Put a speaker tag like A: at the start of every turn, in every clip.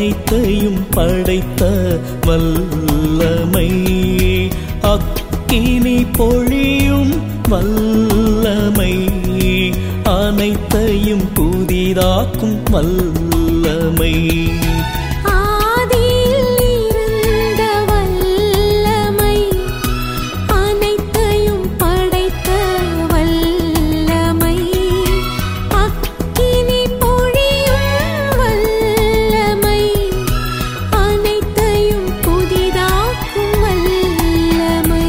A: அனைத்தையும் படைத்த வல்லமை அக்கினி பொழியும் வல்லமை அனைத்தையும் புதிதாக்கும் வல்லமை
B: ஆதியில் இருந்த வல்லமை அனைத்தையும் படைத்த வல்லமை அக்கினி பொழியும் வல்லமை அனைத்தையும் புதிதாக்கும் வல்லமை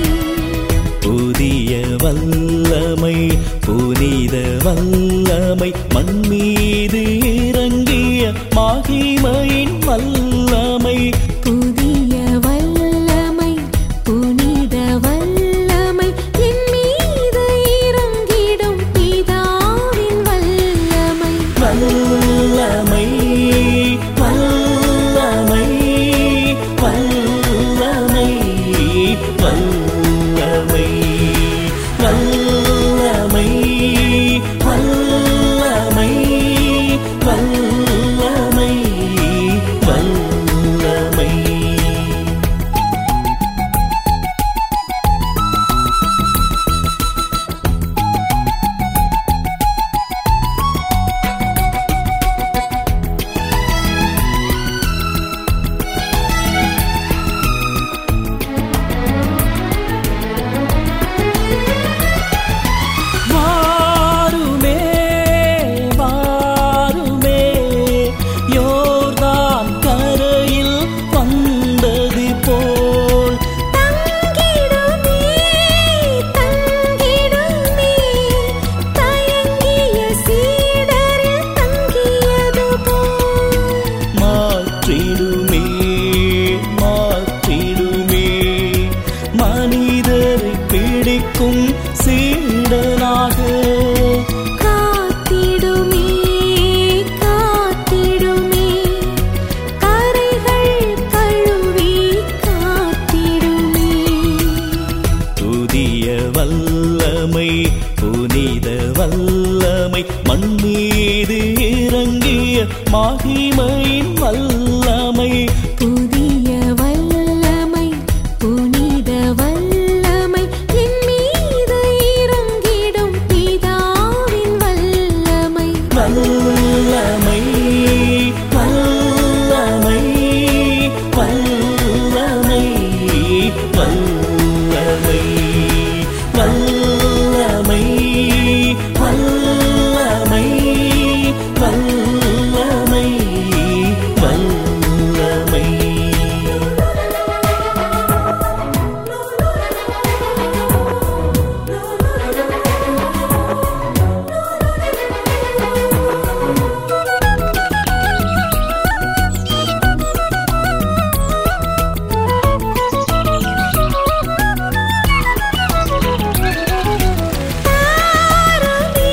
A: புதிய வல்லமை புனித வல்லமை மண் மீது இறங்கிய மகிமையின் வல்லமை
B: புதிய வல்லமை புனித வல்லமை என் மீது இறங்கிடும் பிதாவின் வல்லமை
A: வல்லமை வல்லமை வல்லமை வல்லமை வல்லமை வல்லமை வல்லமை வல்லமை வாருமே வாருமே யோர்தான் கரையில் வந்தது போல்
B: தங்கிடுமே தங்கிடுமே தயங்கிய சீடரில் தங்கியது போல்
A: மாற்றிடுமே மாற்றிடுமே மனிதரை பிடிக்கும் சீடனாக
B: காத்திடுமே காத்திடுமே கரைகள் கழுவி காத்திடுமே
A: புதிய வல்லமை புனித வல்லமை மண் மீது இறங்கிய மகிமையின் வல்லமை
B: புதிய வல்லமை புனித வல்லமை என் மீது இறங்கிடும் பிதாவின் வல்லமை
A: வல்லமை வல்லமை வல்லமை வல்லமை வல்லமை வல்லமை வல்லமை வல்லமை
B: தாருமே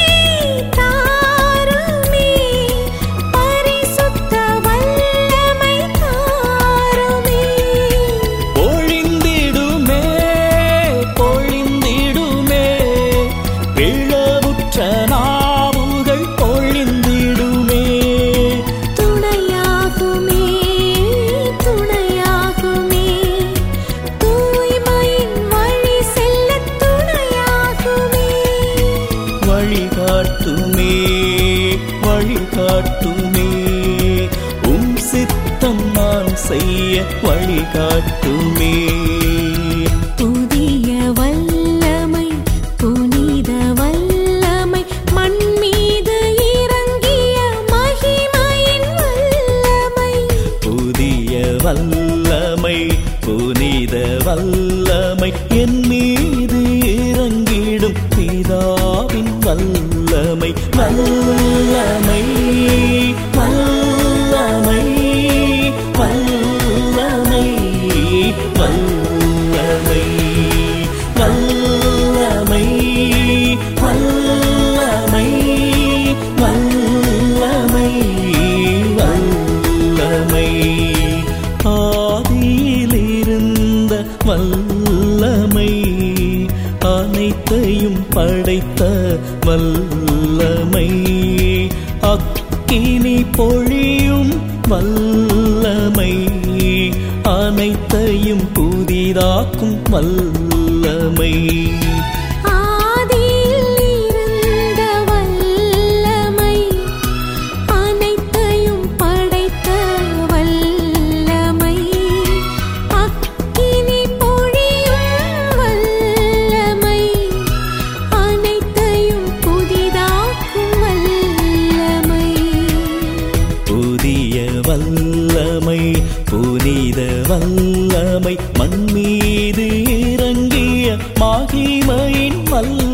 B: தாருமே பரிசுத்த வல்லமை தாருமே
A: பொழிந்திடுமே பொழிந்திடுமே பிளவுற்ற நாவுகள் பொழிந்திடுமே
B: துணையாகுமே துணையாகுமே தூய்மையின் வழி செல்ல துணையாகுமே
A: வழிகாட்டுமே வழிகாட்டுமே உம் சித்தம் நான் செய்ய வழிகாட்டுமே
B: புதிய வல்லமை புனித வல்லமை மண் மீது இறங்கிய மகிமையின் வல்லமை
A: புதிய வல்லமை புனித வல்லமை என் மீது இறங்கிடும் பிதாவின் வல்லமை வல்லமை வல்லமை வல்லமை வல்லமை வல்லமை அனைத்தையும் புதிதாக்கும் வல்லமை
B: ஆதியில் இருந்த வல்லமை அனைத்தையும் படைத்த வல்லமை அக்கினி பொழியும் வல்லமை அனைத்தையும் புதிதாக்கும் வல்லமை
A: புதிய வல்லமை புனித வல்லமை மண் மீது இறங்கிய மகிமையின் வல்லமை